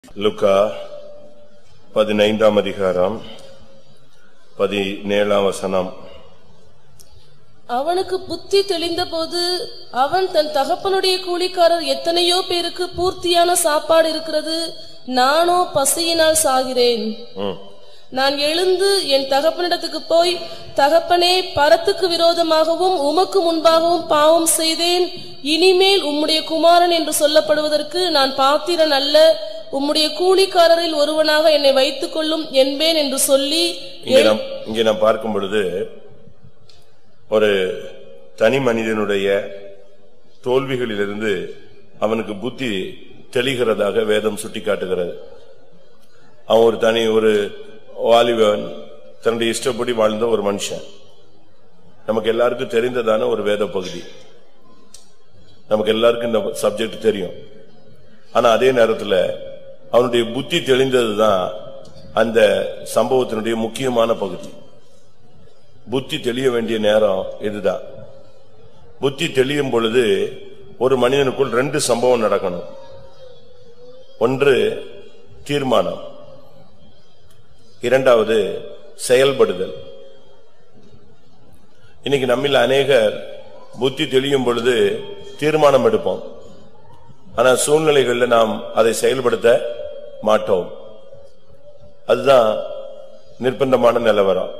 லுக்கா பதினைந்தாம் அதிகாரம் பதினேழாம் வசனம் அவனுக்கு புத்தி தெளிந்தபோது அவன் தன் தகப்பனுடைய கூலிக்காரர் எத்தனையோ பேருக்கு பூர்த்தியான சாப்பாடு இருக்கிறது நானோ பசியினால் சாகிறேன் ம். நான் எழுந்து என் தகப்பனிடத்துக்கு போய் தகப்பனே பரத்துக்கு விரோதமாகவும் உமக்கு முன்பாகவும் பாவம் செய்தேன் இனிமேல் உம்முடைய குமாரன் என்று சொல்லப்படுவதற்கு நான் பாத்திரன் அல்ல உம்முடைய கூலிக்காரரில் ஒருவனாக என்னை வைத்துக் கொள்ளும் என்பேன் என்று சொல்லி இங்கே நாம் இங்கே நாம் பார்க்கும் பொழுது ஒரு தனி மனிதனுடைய தோல்விகளிலிருந்து அவனுக்கு புத்தி தெளிகிறதாக வேதம் சுட்டிக்காட்டுகிறது அவன் ஒரு தனி ஒரு வாலிபன் தன்னுடைய இஷ்டப்படி வாழ்ந்த ஒரு மனுஷன் நமக்கு எல்லாருக்கும் தெரிந்ததான ஒரு வேத பகுதி நமக்கு எல்லாருக்கும் இந்த சப்ஜெக்ட் தெரியும் ஆனா அதே நேரத்துல அவனுடைய புத்தி தெளிந்ததுதான் அந்த சம்பவத்தினுடைய முக்கியமான பகுதி புத்தி தெளிய வேண்டிய நேரம் இதுதான் புத்தி தெளியும் பொழுது ஒரு மனிதனுக்குள் ரெண்டு சம்பவம் நடக்கணும் ஒன்று தீர்மானம் இரண்டாவது செயல்படுதல் இன்னைக்கு நம்மில் அநேகர் புத்தி தெளியும் பொழுது தீர்மானம் எடுப்போம் ஆனா சூழ்நிலைகள்ல நாம் அதை செயல்படுத்த மாட்டோம் அதுதான் நிர்பந்தமான நிலவரம்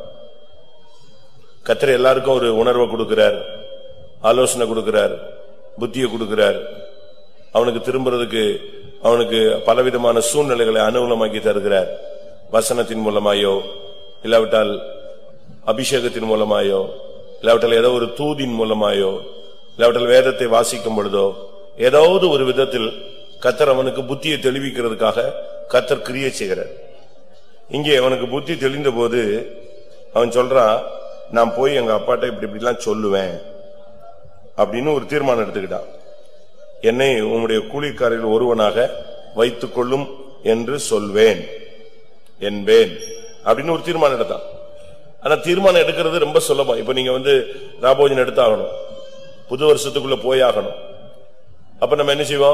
கத்தர் எல்லாருக்கும் ஒரு உணர்வை கொடுக்கிறார் ஆலோசனை கொடுக்கிறார் புத்தியை கொடுக்கிறார் அவனுக்கு திரும்புறதுக்கு அவனுக்கு பலவிதமான சூழ்நிலைகளை அனுகூலமாக்கி தருகிறார் வசனத்தின் மூலமாயோ இல்லாவிட்டால் அபிஷேகத்தின் மூலமாயோ இல்லாவிட்டால் ஏதோ ஒரு தூதின் மூலமாயோ இல்லாவிட்டால் வேதத்தை வாசிக்கும் பொழுதோ ஏதாவது ஒரு விதத்தில் கத்தர் அவனுக்கு புத்தியை தெளிவிக்கிறதுக்காக கத்தர் கிரியை செய்கிறார் இங்கே அவனுக்கு புத்தி தெளிந்த போது அவன் சொல்றான் நான் போய் எங்க அப்பாட்ட இப்படி இப்படிலாம் சொல்லுவேன் அப்படின்னு ஒரு தீர்மானம் எடுத்துக்கிட்டான் என்னை உம்முடைய கூலிக்காரில் ஒருவனாக வைத்துக் கொள்ளும் என்று சொல்வேன் என்பேன் அப்படின்னு ஒரு தீர்மானம் எடுத்தான் ஆனா தீர்மானம் எடுக்கிறது ரொம்ப சுலபம் இப்ப நீங்க வந்து ராபோஜன் எடுத்தாகணும் புது வருஷத்துக்குள்ள போயாகணும் அப்ப நம்ம என்ன செய்வோம்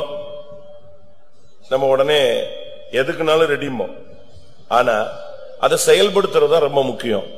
நம்ம உடனே எதுக்குனாலும் ரெடிம்போம் ஆனா அதை செயல்படுத்துறது தான் ரொம்ப முக்கியம்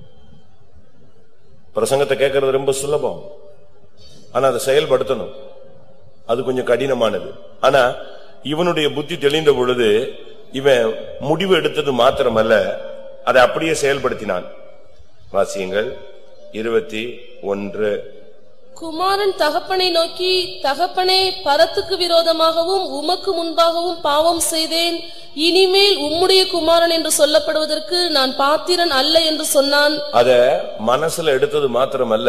பிரசங்கத்தை கேட்கறது ரொம்ப சுலபம் ஆனா அதை செயல்படுத்தணும் அது கொஞ்சம் கடினமானது ஆனா இவனுடைய புத்தி தெளிந்த பொழுது இவன் முடிவு எடுத்தது மாத்திரமல்ல அதை அப்படியே செயல்படுத்தினான் வாசியங்கள் இருபத்தி ஒன்று குமாரன் தகப்பனை நோக்கி தகப்பனே பரத்துக்கு விரோதமாகவும் உமக்கு முன்பாகவும் பாவம் செய்தேன் இனிமேல் உம்முடைய குமாரன் என்று சொல்லப்படுவதற்கு நான் பாத்திரன் அல்ல என்று சொன்னான் அத மனசுல எடுத்தது மாத்திரமல்ல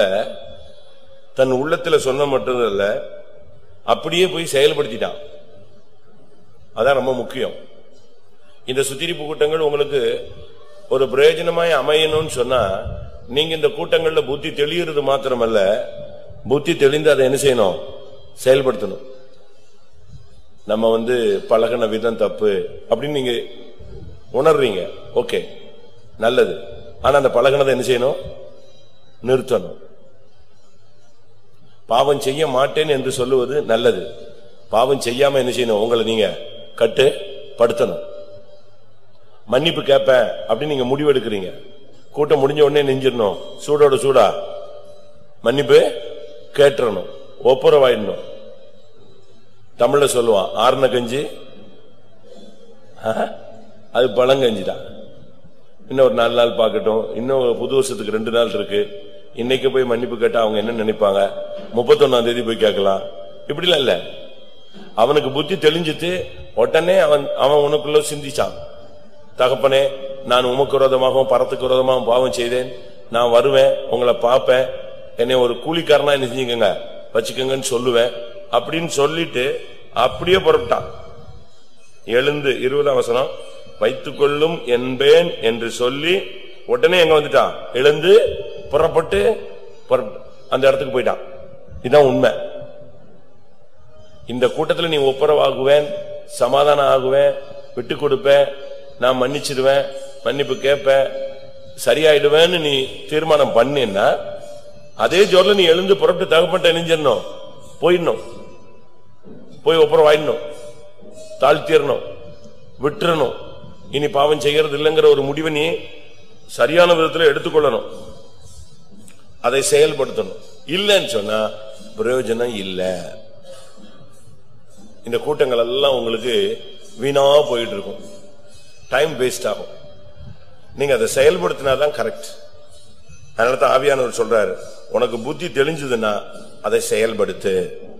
தன் உள்ளத்துல சொன்ன மட்டுமல்ல அப்படியே போய் செயல்படுத்திட்டான் அதான் ரொம்ப முக்கியம் இந்த சுத்திரிப்பு கூட்டங்கள் உங்களுக்கு ஒரு பிரயோஜனமாய் அமையணும்னு சொன்னா நீங்க இந்த கூட்டங்கள்ல புத்தி தெளிகிறது மாத்திரமல்ல புத்தி தெளிந்து அதை என்ன செய்யணும் செயல்படுத்தணும் நம்ம வந்து பழகின விதம் தப்பு அப்படின்னு நீங்க உணர்றீங்க ஓகே நல்லது ஆனா அந்த பழகினதை என்ன செய்யணும் நிறுத்தணும் பாவம் செய்ய மாட்டேன் என்று சொல்லுவது நல்லது பாவம் செய்யாம என்ன செய்யணும் உங்களை நீங்க கட்டு படுத்தணும் மன்னிப்பு கேட்பேன் அப்படின்னு நீங்க முடிவெடுக்கிறீங்க கூட்டம் முடிஞ்ச உடனே நெஞ்சிடணும் சூடோட சூடா மன்னிப்பு கேட்டுறணும் ஒப்புரவாயிடணும் தமிழ்ல சொல்லுவான் ஆறுன கஞ்சி ஆஹா, அது பழங்கஞ்சி தான் இன்னும் ஒரு நாலு நாள் பார்க்கட்டும் இன்னும் ஒரு புது வருஷத்துக்கு ரெண்டு நாள் இருக்கு இன்னைக்கு போய் மன்னிப்பு கேட்டா அவங்க என்ன நினைப்பாங்க முப்பத்தொன்னாம் தேதி போய் கேட்கலாம் இப்படிலாம் இல்ல அவனுக்கு புத்தி தெளிஞ்சிட்டு உடனே அவன் அவன் உனக்குள்ள சிந்திச்சான் தகப்பனே நான் உமக்கு விரோதமாகவும் பரத்துக்கு விரோதமாகவும் பாவம் செய்தேன் நான் வருவேன் உங்களை பார்ப்பேன் என்னை ஒரு கூலிக்காரனா என்ன செஞ்சுக்கங்க வச்சுக்கோங்கன்னு சொல்லுவேன் அப்படின்னு சொல்லிட்டு அப்படியே புறப்பட்டான் எழுந்து இருபதாம் வசனம் வைத்துக்கொள்ளும் என்பேன் என்று சொல்லி உடனே எங்க வந்துட்டான் எழுந்து புறப்பட்டு புறப்பட்டு அந்த இடத்துக்கு போயிட்டான் இதான் உண்மை இந்த கூட்டத்துல நீ ஒப்புரவாகுவேன் சமாதானம் ஆகுவேன் விட்டு கொடுப்பேன் நான் மன்னிச்சிடுவேன் மன்னிப்பு கேட்பேன் சரியாயிடுவேன்னு நீ தீர்மானம் பண்ணினா அதே ஜோர்ல நீ எழுந்து புறப்பட்டு தகப்பட்ட நெஞ்சிடணும் போயிடணும் போய் ஒப்புரவாயிடணும் தாழ்த்திடணும் விட்டுறணும் இனி பாவம் செய்யறது இல்லைங்கிற ஒரு முடிவை நீ சரியான விதத்துல எடுத்துக்கொள்ளணும் அதை செயல்படுத்தணும் இல்லைன்னு சொன்னா பிரயோஜனம் இல்ல இந்த கூட்டங்கள் எல்லாம் உங்களுக்கு வீணா போயிட்டு இருக்கும் டைம் வேஸ்ட் ஆகும் நீங்க அதை செயல்படுத்தினாதான் கரெக்ட் அதனால தான் ஆவியானவர் சொல்றாரு உனக்கு புத்தி தெளிஞ்சதுன்னா அதை செயல்படுத்து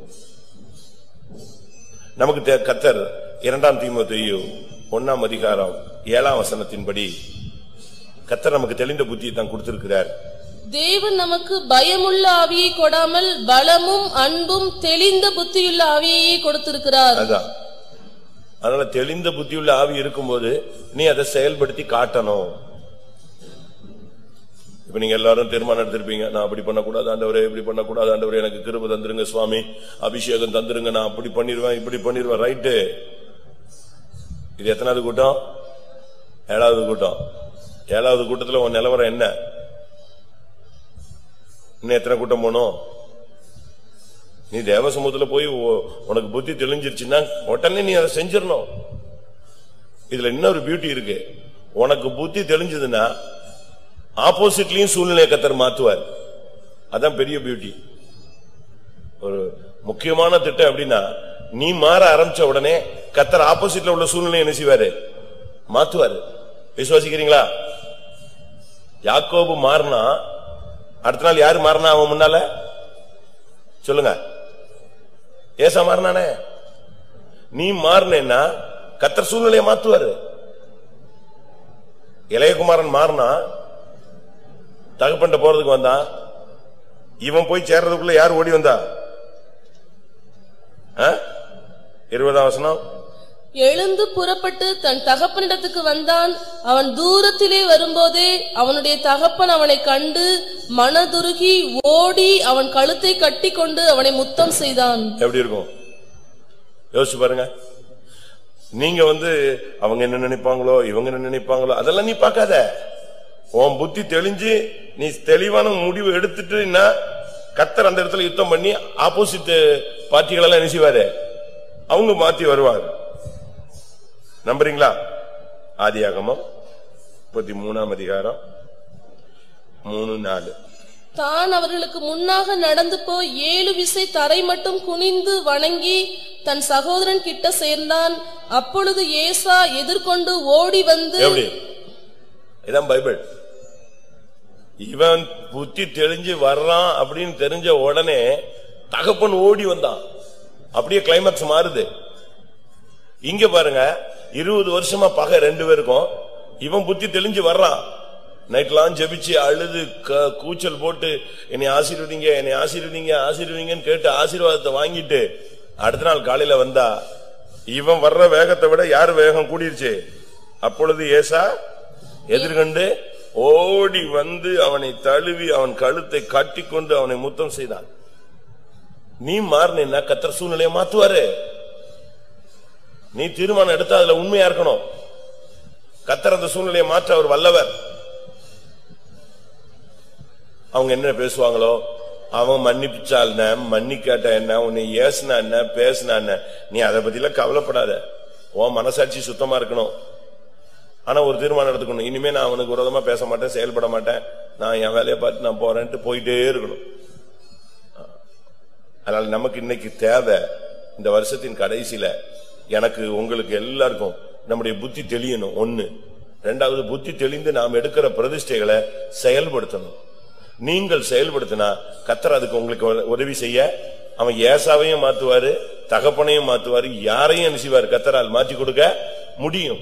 நமக்கு தே- கத்தர் இரண்டாம் தீமோத்தேயு ஒன்னாம் அதிகாரம் ஏழாம் வசனத்தின்படி கத்தர் நமக்கு தெளிந்த புத்தியை தான் கொடுத்திருக்கிறார் தேவன் நமக்கு பயமுள்ள ஆவியை கொடாமல் பலமும் அன்பும் தெளிந்த புத்தியுள்ள ஆவியையே கொடுத்திருக்கிறார் அதான் அதனால தெளிந்த புத்தியுள்ள ஆவி இருக்கும்போது நீ அதை செயல்படுத்தி காட்டணும் இப்ப நீங்க எல்லாரும் தீர்மானம் எடுத்திருப்பீங்க நான் அப்படி பண்ணக்கூடாது ஆண்டவரே இப்படி பண்ணக்கூடாது ஆண்டவரே எனக்கு கிருப தந்துருங்க சுவாமி அபிஷேகம் தந்துருங்க நான் அப்படி பண்ணிருவேன் இப்படி பண்ணிருவேன் ரைட்டு இது எத்தனாவது கூட்டம் ஏழாவது கூட்டம் ஏழாவது கூட்டத்துல உன் நிலவரம் என்ன இன்னும் எத்தனை கூட்டம் போனோம் நீ தேவசமூகத்துல போய் உ- உனக்கு புத்தி தெளிஞ்சிருச்சுன்னா உடனே நீ அதை செஞ்சிடணும் இதுல இன்னொரு பியூட்டி இருக்கு உனக்கு புத்தி தெளிஞ்சதுன்னா ஆப்போசிட்லயும் சூழ்நிலையை கத்தர் மாத்துவார் அதான் பெரிய பியூட்டி ஒரு முக்கியமான திட்டம் அப்படின்னா நீ மாற ஆரம்பிச்ச உடனே கத்தர் ஆப்போசிட்ல உள்ள சூழ்நிலையை என்ன செய்வாரு மாத்துவாரு விசுவாசிக்கிறீங்களா யாக்கோபு மாறினா அடுத்த நாள் யாரு மாறினா அவன் முன்னால சொல்லுங்க ஏசா மாறினானே நீ மாறினேன்னா கத்தர் சூழ்நிலையை மாத்துவாரு இளையகுமாரன் மாறினா தகப்பன்ட்ட போறதுக்கு வந்தான் இவன் போய் சேர்றதுக்குள்ள யார் ஓடி வந்தா ஆ? இருபதாம் வசனம் எழுந்து புறப்பட்டு தன் தகப்பனிடத்துக்கு வந்தான் அவன் தூரத்திலே வரும்போதே அவனுடைய தகப்பன் அவனை கண்டு மனதுருகி ஓடி அவன் கழுத்தை கட்டிக்கொண்டு அவனை முத்தம் செய்தான் எப்படி இருக்கும் யோசிச்சு பாருங்க நீங்க வந்து அவங்க என்ன நினைப்பாங்களோ இவங்க என்ன நினைப்பாங்களோ அதெல்லாம் நீ பார்க்காத உன் புத்தி தெளிஞ்சு நீ தெளிவான முடிவு எடுத்துட்டுன்னா கத்தர் அந்த இடத்துல யுத்தம் பண்ணி ஆப்போசிட் பார்ட்டிகள் எல்லாம் என்ன செய்வாரு அவங்க மாத்தி வருவாங்க நம்புறீங்களா ஆதியாகமம் முப்பத்தி மூணாம் அதிகாரம் மூணு நாலு தான் அவர்களுக்கு முன்னாக நடந்து போய் ஏழு விசை தரை மட்டும் குனிந்து வணங்கி தன் சகோதரன் கிட்ட சேர்ந்தான் அப்பொழுது ஏசா எதிர்கொண்டு ஓடி வந்து எப்படி இதான் பைபிள் இவன் புத்தி தெளிஞ்சு வர்றான் அப்படின்னு தெரிஞ்ச உடனே தகப்பன் ஓடி வந்தான் அப்படியே கிளைமாக்ஸ் மாறுது இங்க பாருங்க இருபது வருஷமா பகை ரெண்டு பேருக்கும் இவன் புத்தி தெளிஞ்சு வர்றான் நைட்லாம் ஜெபிச்சு அழுது க- கூச்சல் போட்டு என்னை ஆசீர்வதிங்க என்னை ஆசீர்வதிங்க ஆசீர்வதிங்கன்னு கேட்டு ஆசீர்வாதத்தை வாங்கிட்டு அடுத்த நாள் காலையில வந்தா இவன் வர்ற வேகத்தை விட யார் வேகம் கூடிருச்சு அப்பொழுது ஏசா எதிர்கண்டு ஓடி வந்து அவனை தழுவி அவன் கழுத்தை கட்டிக்கொண்டு அவனை முத்தம் செய்தான் நீ மாறினா கத்தர் சூழ்நிலையை மாத்துவாரு நீ தீர்மானம் எடுத்தா அதுல உண்மையா இருக்கணும் கத்தர் அந்த சூழ்நிலையை மாற்ற அவர் வல்லவர் அவங்க என்ன பேசுவாங்களோ அவன் மன்னிப்பிச்சா என்ன மன்னிக்காட்ட என்ன உன்னை ஏசுனா என்ன பேசுனா என்ன நீ அதை பத்திலாம் கவலைப்படாத உன் மனசாட்சி சுத்தமா இருக்கணும் ஆனா ஒரு தீர்மானம் எடுத்துக்கணும் இனிமே நான் அவனுக்கு விரோதமா பேச மாட்டேன் செயல்பட மாட்டேன் நான் என் வேலையை பார்த்து நான் போறேன்ட்டு போயிட்டே இருக்கணும் அதனால நமக்கு இன்னைக்கு தேவை இந்த வருஷத்தின் கடைசியில எனக்கு உங்களுக்கு எல்லாருக்கும் நம்முடைய புத்தி தெளியணும் ஒண்ணு ரெண்டாவது புத்தி தெளிந்து நாம் எடுக்கிற பிரதிஷ்டைகளை செயல்படுத்தணும் நீங்கள் செயல்படுத்தினா கத்தர் அதுக்கு உங்களுக்கு உத- உதவி செய்ய அவன் ஏசாவையும் மாத்துவாரு தகப்பனையும் மாத்துவாரு யாரையும் என்ன செய்வாரு கத்தரால் மாற்றி கொடுக்க முடியும்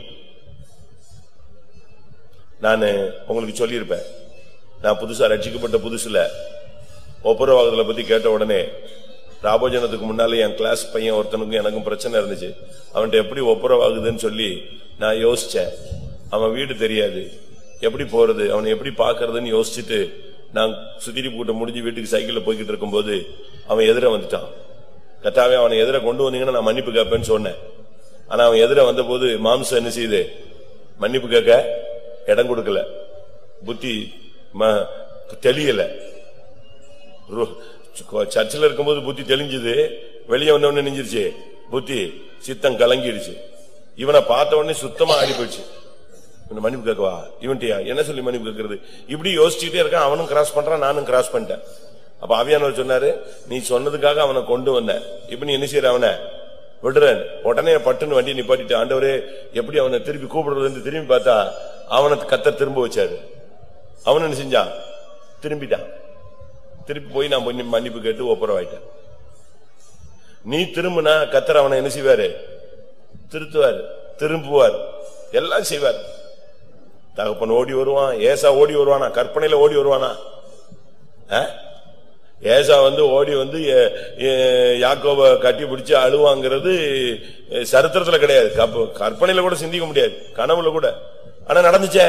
நான் உங்களுக்கு சொல்லியிருப்பேன் நான் புதுசா ரட்சிக்கப்பட்ட புதுசுல ஒப்புரவாகுதலை பத்தி கேட்ட உடனே ராபோஜனத்துக்கு முன்னாலே என் கிளாஸ் பையன் ஒருத்தனுக்கும் எனக்கும் பிரச்சனை இருந்துச்சு அவன்கிட்ட எப்படி ஒப்புரவாகுதுன்னு சொல்லி நான் யோசிச்சேன் அவன் வீடு தெரியாது எப்படி போறது அவனை எப்படி பாக்குறதுன்னு யோசிச்சுட்டு நான் சுத்திரி கூட்டம் முடிஞ்சு வீட்டுக்கு சைக்கிள்ல போய்கிட்டு இருக்கும்போது அவன் எதிர வந்துட்டான் கத்தாவே அவனை எதிர கொண்டு வந்தீங்கன்னா நான் மன்னிப்பு கேட்பேன்னு சொன்னேன் ஆனா அவன் எதிர வந்தபோது மாம்சம் என்ன செய்யுது மன்னிப்பு கேட்க இடம் கொடுக்கல புத்தி ம- தெளியல ரு- கொ- சர்ச்சில் இருக்கும்போது புத்தி தெளிஞ்சது வெளியே வந்தவொடனே நெஞ்சிருச்சு புத்தி சித்தம் கலங்கிடுச்சு இவனை பார்த்த உடனே சுத்தமா ஆடி போச்சு இவனை மன்னிப்பு கேட்கவா இவன்ட்டியா என்ன சொல்லி மன்னிப்பு கேட்கறது இப்படி யோசிச்சுட்டே இருக்கான் அவனும் கிராஸ் பண்றான் நானும் கிராஸ் பண்ணிட்டேன் அப்ப அவியானவர் சொன்னாரு நீ சொன்னதுக்காக அவனை கொண்டு வந்த இப்ப நீ என்ன செய்யற அவனை விடுறேன் உடனே பட்டுன்னு வண்டி நிப்பாட்டிட்டு ஆண்டவரே எப்படி அவனை திருப்பி கூப்பிடுறதுன்னு திரும்பி பார்த்தா அவனை கத்த திரும்ப வச்சாரு அவன் என்ன செஞ்சான் திரும்பிட்டான் திருப்பி போய் நான் போய் மன்னிப்பு கேட்டு ஒப்புரவாயிட்டேன் நீ திரும்பினா கத்தர் அவனை என்ன செய்வாரு திருத்துவார் திரும்புவார் எல்லாம் செய்வார் தகப்பன் ஓடி வருவான் ஏசா ஓடி வருவானா கற்பனையில ஓடி வருவானா ஆ? ஏசா வந்து ஓடி வந்து எ- எ- யாக்கோப கட்டி பிடிச்சு அழுவாங்கிறது எ, சரித்திரத்துல கிடையாது கப்ப- கற்பனையில கூட சிந்திக்க முடியாது கனவுல கூட ஆனா நடந்துச்சே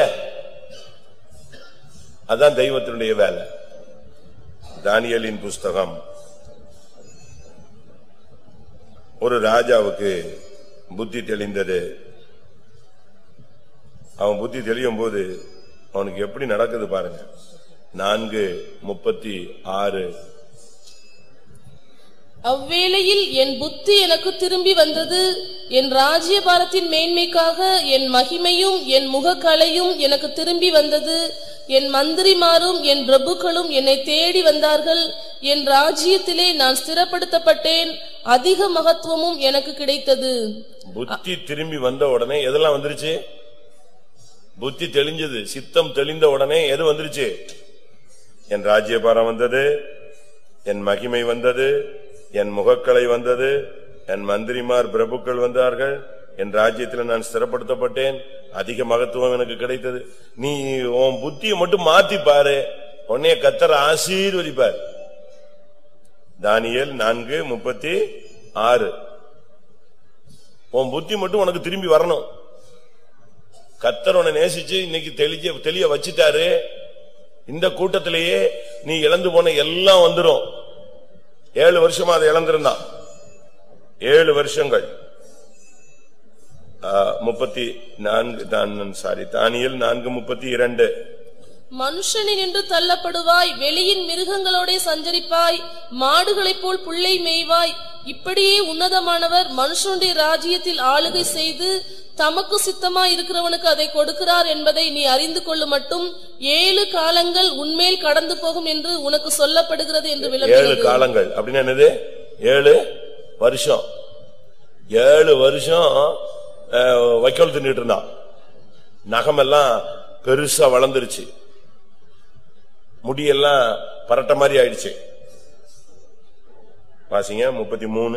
அதான் தெய்வத்தினுடைய வேலை தானியலின் புஸ்தகம் ஒரு ராஜாவுக்கு புத்தி தெளிந்தது அவன் புத்தி தெளியும் போது அவனுக்கு எப்படி நடக்குது பாருங்க நான்கு முப்பத்தி ஆறு அவ்வேளையில் என் புத்தி எனக்கு திரும்பி வந்தது என் ராஜ்யபாரத்தின் மேன்மைக்காக என் மகிமையும் என் முகக்கலையும் எனக்கு திரும்பி வந்தது என் மந்திரிமாரும் என் பிரபுக்களும் என்னை தேடி வந்தார்கள் என் ராஜ்யத்திலே நான் ஸ்திரப்படுத்தப்பட்டேன் அதிக மகத்துவமும் எனக்கு கிடைத்தது புத்தி திரும்பி வந்த உடனே எதெல்லாம் வந்துருச்சு புத்தி தெளிஞ்சது சித்தம் தெளிந்த உடனே எது வந்துருச்சு என் ராஜ்யபாரம் வந்தது என் மகிமை வந்தது என் முகக்கலை வந்தது என் மந்திரிமார் பிரபுக்கள் வந்தார்கள் என் ராஜ்யத்தில் நான் ஸ்திரப்படுத்தப்பட்டேன் அதிக மகத்துவம் எனக்கு கிடைத்தது நீ உன் புத்தியை மட்டும் மாத்தி பாரு உன்னைய கத்தர ஆசீர்வதிப்பார் தானியேல் நான்கு முப்பத்தி ஆறு உன் புத்தி மட்டும் உனக்கு திரும்பி வரணும் கத்தர் உன்னை நேசிச்சு இன்னைக்கு தெளிய தெளிய வச்சிட்டாரு இந்த கூட்டத்திலேயே நீ இழந்து போன எல்லாம் வந்துரும் ஏழு வருஷமா அதை இழந்திருந்தான் ஏழு வருஷங்கள் ஆ, முப்பத்தி நான்கு தான் சாரி தானியல் நான்கு முப்பத்தி இரண்டு மனுஷனின் என்று தள்ளப்படுவாய் வெளியின் மிருகங்களோடே சஞ்சரிப்பாய் மாடுகளைப் போல் புல்லை மேய்வாய் இப்படியே உன்னதமானவர் மனுஷனுடைய ராஜ்யத்தில் ஆளுகை செய்து தமக்கு சித்தமாய் இருக்கிறவனுக்கு அதை கொடுக்கிறார் என்பதை நீ அறிந்து கொள்ளு மட்டும் ஏழு காலங்கள் உன்மேல் கடந்து போகும் என்று உனக்கு சொல்லப்படுகிறது என்று ஏழு விளங்குகிறது காலங்கள் அப்படின்னா என்னது ஏழு வருஷம் ஏழு வருஷம் அஹ், வைக்கோல் தின்னுட்டு இருந்தான் நகமெல்லாம் பெருசா வளர்ந்துருச்சு முடியெல்லாம் பரட்ட மாதிரி ஆயிடுச்சு வாசிங்க முப்பத்தி மூணு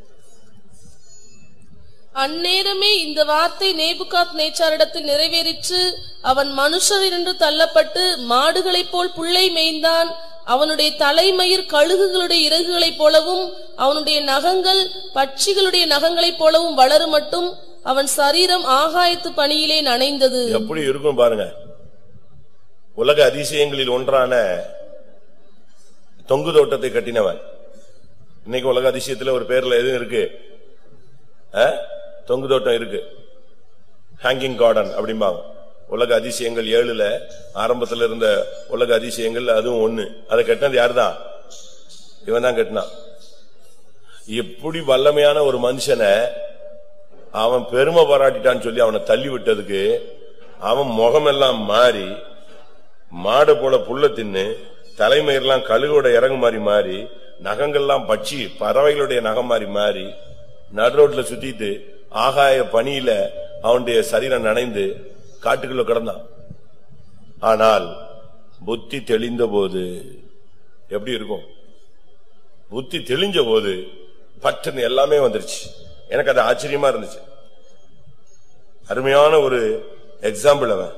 அந்நேரமே இந்த வார்த்தை நேபுகாத் நேச்சாரிடத்தில் நிறைவேறிற்று அவன் மனுஷரினின்று தள்ளப்பட்டு மாடுகளைப் போல் புல்லை மேய்ந்தான் அவனுடைய தலைமயிர் கழுகுகளுடைய இறகுகளைப் போலவும் அவனுடைய நகங்கள் பட்சிகளுடைய நகங்களைப் போலவும் வளரும் மட்டும் அவன் சரீரம் ஆகாயத்து பணியிலே நனைந்தது எப்படி இருக்கும் பாருங்க உலக அதிசயங்களில் ஒன்றான தொங்கு தோட்டத்தை கட்டினவன் இன்னைக்கு உலக அதிசயத்துல ஒரு பேர்ல எதுவும் இருக்கு ஆ? தொங்கு தோட்டம் இருக்கு ஹேங்கிங் கார்டன் அப்படிம்பாங்க உலக அதிசயங்கள் ஏழுல ஆரம்பத்துல இருந்த உலக அதிசயங்கள் அதுவும் ஒண்ணு அதை கட்டினது யாருதான் இவன் தான் கட்டினான் எப்படி வல்லமையான ஒரு மனுஷனை அவன் பெருமை பாராட்டிட்டான்னு சொல்லி அவனை தள்ளி விட்டதுக்கு அவன் முகமெல்லாம் மாறி மாடு போல புல்ல தின்னு தலைமயிரெல்லாம் கழுகோட இறங்கு மாதிரி மாறி நகங்கள்லாம் பட்சி பறவைகளுடைய நகம் மாதிரி மாறி நடுரோட்ல சுத்திட்டு ஆகாய பனியில அவனுடைய சரீரம் நனைந்து காட்டுக்குள்ள கிடந்தான் ஆனால் புத்தி தெளிந்த போது எப்படி இருக்கும் புத்தி தெளிஞ்ச போது பட்டுன்னு எல்லாமே வந்துருச்சு எனக்கு அது ஆச்சரியமா இருந்துச்சு அருமையான ஒரு எக்ஸாம்பிள் அவன்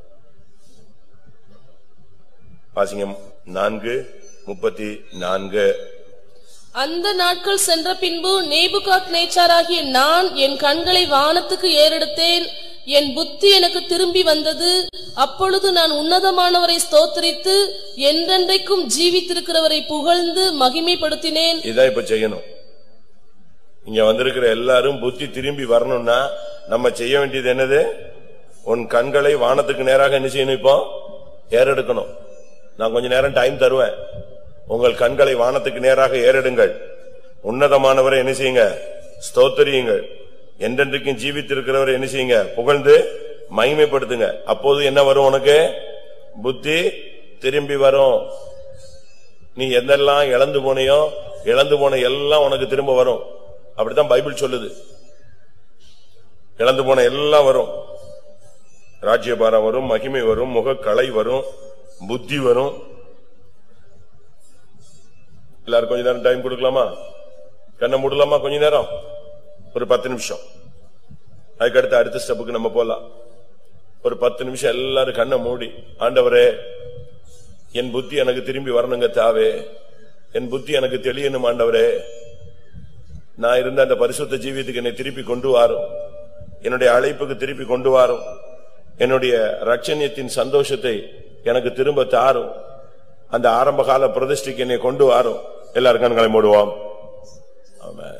வாசிங்க நான்கு முப்பத்தி நான்கு அந்த நாட்கள் சென்ற பின்பு நேபுகாத் நேச்சாராகிய நான் என் கண்களை வானத்துக்கு ஏறெடுத்தேன் என் புத்தி எனக்கு திரும்பி வந்தது அப்பொழுது நான் உன்னதமானவரை ஸ்தோத்திரித்து என்றென்றைக்கும் ஜீவித்திருக்கிறவரை புகழ்ந்து மகிமைப்படுத்தினேன் இதான் இப்ப செய்யணும் இங்க வந்திருக்கிற எல்லாரும் புத்தி திரும்பி வரணும்னா நம்ம செய்ய வேண்டியது என்னது உன் கண்களை வானத்துக்கு நேராக என்ன செய்யணும் இப்போ ஏறெடுக்கணும் நான் கொஞ்ச நேரம் டைம் தருவேன் உங்கள் கண்களை வானத்துக்கு நேராக ஏறெடுங்கள் உன்னதமானவரை என்ன செய்யுங்க ஸ்தோத்தரியுங்கள் என்றென்றைக்கும் ஜீவித்திருக்கிறவரை என்ன செய்யுங்க புகழ்ந்து மகிமைப்படுத்துங்க அப்போது என்ன வரும் உனக்கு புத்தி திரும்பி வரும் நீ எதெல்லாம் இழந்து போனையோ இழந்து போன எல்லாம் உனக்கு திரும்ப வரும் அப்படித்தான் பைபிள் சொல்லுது இழந்து போன எல்லாம் வரும் ராஜ்யபாரம் வரும் மகிமை வரும் முகக்கலை வரும் புத்தி வரும் எல்லாரும் கொஞ்ச நேரம் டைம் கொடுக்கலாமா கண்ணை மூடலாமா கொஞ்ச நேரம் ஒரு பத்து நிமிஷம் அதுக்கடுத்து அடுத்த ஸ்டெப்புக்கு நம்ம போலாம் ஒரு பத்து நிமிஷம் எல்லாரும் கண்ணை மூடி ஆண்டவரே என் புத்தி எனக்கு திரும்பி வரணுங்க தாவே என் புத்தி எனக்கு தெளியணும் ஆண்டவரே நான் இருந்த அந்த பரிசுத்த ஜீவியத்துக்கு என்னை திருப்பி கொண்டு வாரும் என்னுடைய அழைப்புக்கு திருப்பி கொண்டு வாரும் என்னுடைய ரட்சணியத்தின் சந்தோஷத்தை எனக்கு திரும்ப தாரும் அந்த ஆரம்ப கால பிரதிஷ்டைக்கு என்னை கொண்டு வாரும் எல்லாரும் கண்களை மூடுவோம் ஆமென்.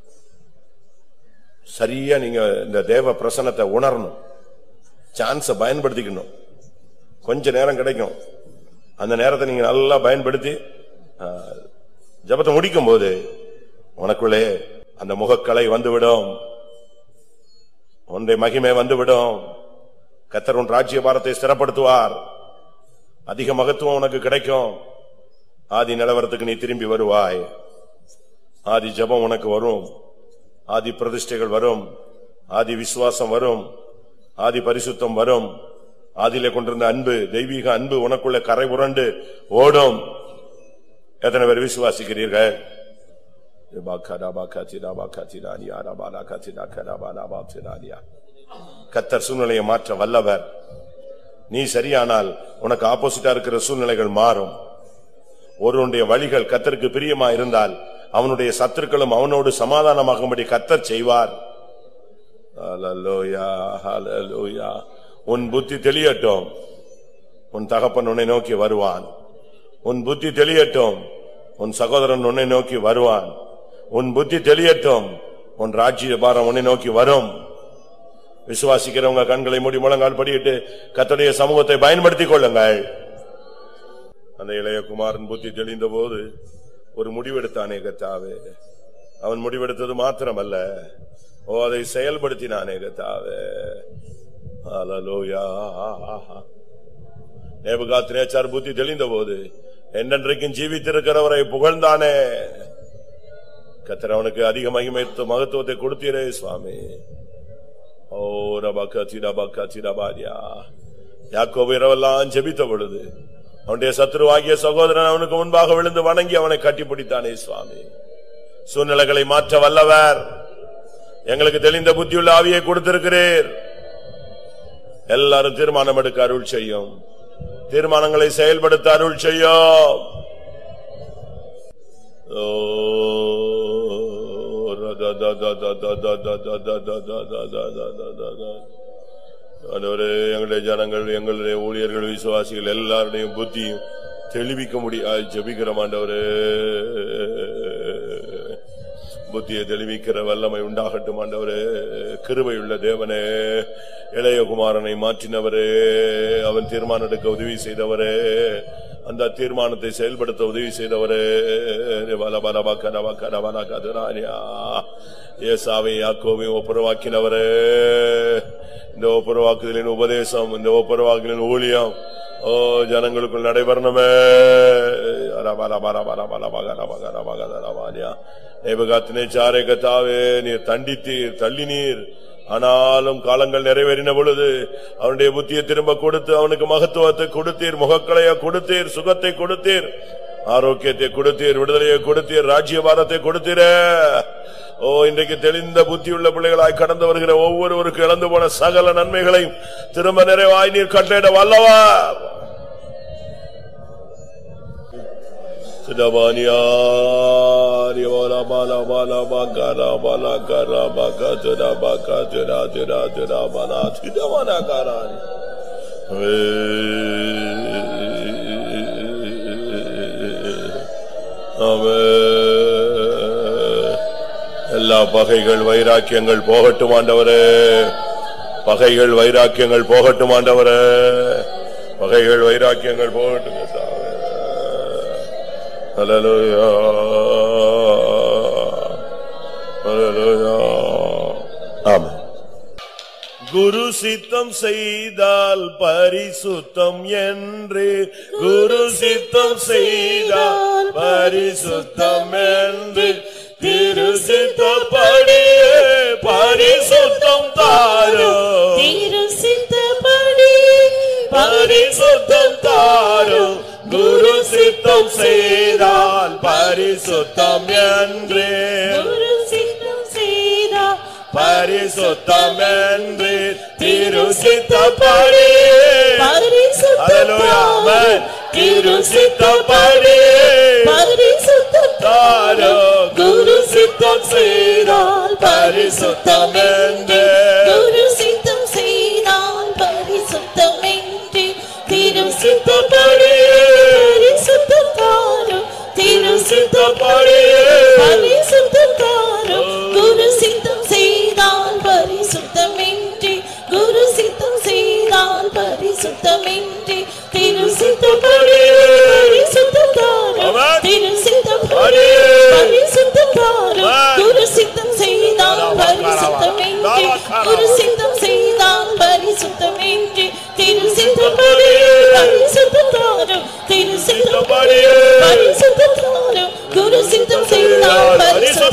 சரியா நீங்க இந்த தேவ பிரசன்னத்தை உணரணும் சான்ஸ பயன்படுத்திக்கணும் கொஞ்ச நேரம் கிடைக்கும் அந்த நேரத்தை நீங்க நல்லா பயன்படுத்தி ஆ, ஜெபத்தை முடிக்கும் போது உனக்குள்ளே அந்த முகக்கலை வந்துவிடும் உன்னுடைய மகிமை வந்துவிடும் கத்தர் உன் ராஜ்ய பாரத்தை ஸ்திரப்படுத்துவார் அதிக மகத்துவம் உனக்கு கிடைக்கும் ஆதி நிலவரத்துக்கு நீ திரும்பி வருவாய் ஆதி ஜெபம் உனக்கு வரும் ஆதி பிரதிஷ்டைகள் வரும் ஆதி விசுவாசம் வரும் ஆதி பரிசுத்தம் வரும் ஆதியிலே கொண்டிருந்த அன்பு தெய்வீக அன்பு உனக்குள்ள கரை புரண்டு ஓடும் எத்தனை பேர் விசுவாசிக்கிறீர்கள் கத்தர் சூழ்நிலையை மாற்ற வல்லவர் நீ சரியானால் உனக்கு ஆப்போசிட்டா இருக்கிற சூழ்நிலைகள் மாறும் ஒருவனுடைய வழிகள் கத்தருக்கு பிரியமா இருந்தால் அவனுடைய சத்துருக்களும் அவனோடு சமாதானமாகும்படி கத்தர் செய்வார் ஹalleluya ஹalleluya உன் புத்தி தெளியட்டும் உன் தகப்பன் உன்னை நோக்கி வருவான் உன் புத்தி தெளியட்டும் உன் சகோதரன் உன்னை நோக்கி வருவான் உன் புத்தி தெளியட்டும் உன் ராஜ்ய பாரம் உன்னை நோக்கி வரும் விசுவாசிக்கிறவங்க கண்களை மூடி முழங்கால் படியிட்டு கத்தடைய சமூகத்தை பயன்படுத்திக் கொள்ளுங்கள் அந்த இளைய குமாரன் புத்தி தெளிந்த போது ஒரு முடிவெடுத்தானே கத்தாவே அவன் முடிவெடுத்தது மாத்திரமல்ல ஓ அதை செயல்படுத்தினானே கத்தாவே ஹalleluya நேபுகாத்நேச்சார் புத்தி தெளிந்த போது என்றென்றைக்கும் ஜீவித்திருக்கிறவரை புகழ்ந்தானே கத்தர் அவனுக்கு அதிக மகிமைத்து மகத்துவத்தை கொடுத்தீரே சுவாமி ஓ ரபா கத்திரா பக்கத்திரா பாரியா யாக்கோபு இரவெல்லாம் ஜெபித்த பொழுது அவனுடைய சத்துருவாகிய சகோதரன் அவனுக்கு முன்பாக விழுந்து வணங்கி அவனை கட்டிப்பிடித்தானே சுவாமி சூழ்நிலைகளை மாற்ற வல்லவர் எங்களுக்கு தெளிந்த புத்தியுள்ள ஆவியை கொடுத்திருக்கிறீர் எல்லாரும் தீர்மானம் எடுக்க அருள் செய்யும் தீர்மானங்களை செயல்படுத்த அருள் செய்யும் ஓ, ரத த த த த த த த த த த த த த த த த. ஆண்டவரே எங்களுடைய ஜனங்கள் எங்களுடைய ஊழியர்கள் விசுவாசிகள் எல்லாருடையும் புத்தியும் தெளிவிக்க முடியாது ஜெபிக்கிறோம் ஆண்டவரே புத்தியை தெளிவிக்கிற வல்லமை உண்டாகட்டும் ஆண்டவரே கிருபையுள்ள தேவனே இளைய குமாரனை மாற்றினவரே அவன் தீர்மானம் எடுக்க உதவி செய்தவரே அந்த தீர்மானத்தை செயல்படுத்த உதவி செய்தவரே பல பல பக்கர பக்கர பல கதிரானியா ஏசாவை யாக்கோவை ஒப்புரவாக்கினவரே இந்த ஒப்புரவாக்குதலின் உபதேசம் இந்த ஒப்புரவாக்குதலின் ஊழியம் ஓ ஜனங்களுக்குள் நடைபெறணுமே சாரை கத்தாவே நீர் தண்டித்தீர் தள்ளினீர் ஆனாலும் காலங்கள் நிறைவேறின பொழுது அவனுடைய புத்தியை திரும்ப கொடுத்து அவனுக்கு மகத்துவத்தை கொடுத்தீர் முகக்கலைய கொடுத்தீர் சுகத்தை கொடுத்தீர் ஆரோக்கியத்தை கொடுத்தீர் விடுதலையை கொடுத்தீர் ராஜ்யபாரத்தை கொடுத்தீரே ஓ இன்றைக்கு தெளிந்த புத்தியுள்ள பிள்ளைகளாய் கடந்து வருகிற ஒவ்வொருவருக்கு இழந்து போன சகல நன்மைகளையும் திரும்ப நிறைவாய் நீர் கட்டளையிட வல்லவா Sidabaniya, Bala Bala Bala Bakara Bala Kara Baka Tura Baka Tura Tura Tura Bala Sidabana Karani. ஆமென். எல்லா பகைகள் வைராக்கியங்கள் போகட்டும் ஆண்டவரே பகைகள் வைராக்கியங்கள் போகட்டும் ஆண்டவரே பகைகள் வைராக்கியங்கள் போகட்டும் கர்த்தாவே. Hallelujah. Hallelujah. குரு சித்தம் செய்தால் பரிசுத்தம் என்று குரு சித்தம் செய்தால் பரிசுத்தம் என்று திரு சித்தப்படியே பரிசுத்தம் தாரும் திருசித்தபடி பரிசுத்தம் தாரும் குரு சித்தம் செய்தால் பரிசுத்தம் என்று குரு சித்தம் செய்தா பரிசுத்தம் என்று திரு சித்தப்படி பரிசுத்தம் திரு சித்தப்படி பரிசுத்தம் தாரோ குரு சித்தம் செய்தால் பரிசுத்தம் என்று குரு சித்தம் செய்தால் பரிசுத்தம் என்று திரு சித்தப்படி பரிசுத்தம் தாரும் திரு சித்தப்படி பரிசுத்தம் தாரும் குரு சித்தம் செய்தால் பரிசுத்தம் என்று குரு சித்தம் செய்தால் பரிசுத்தம் என்று திரு சித்தப்படி பரிசுத்தம் தாரும் ஆமென். திரு சித்தம் படி. பரிசுத்தம் தாரும் ஆமென். குரு சித்தம் செய்தால் பரிசுத்தம் என்று குரு சித்தம் செய்தால் பரிசுத்தம் என்று திரு சித்தப்படி பரிசுத்தம் தாரும் திரு சித்தப்படி பரிசுத்தம் தாரும் குரு சித்தம் செய்தால் பரிசுத்தம்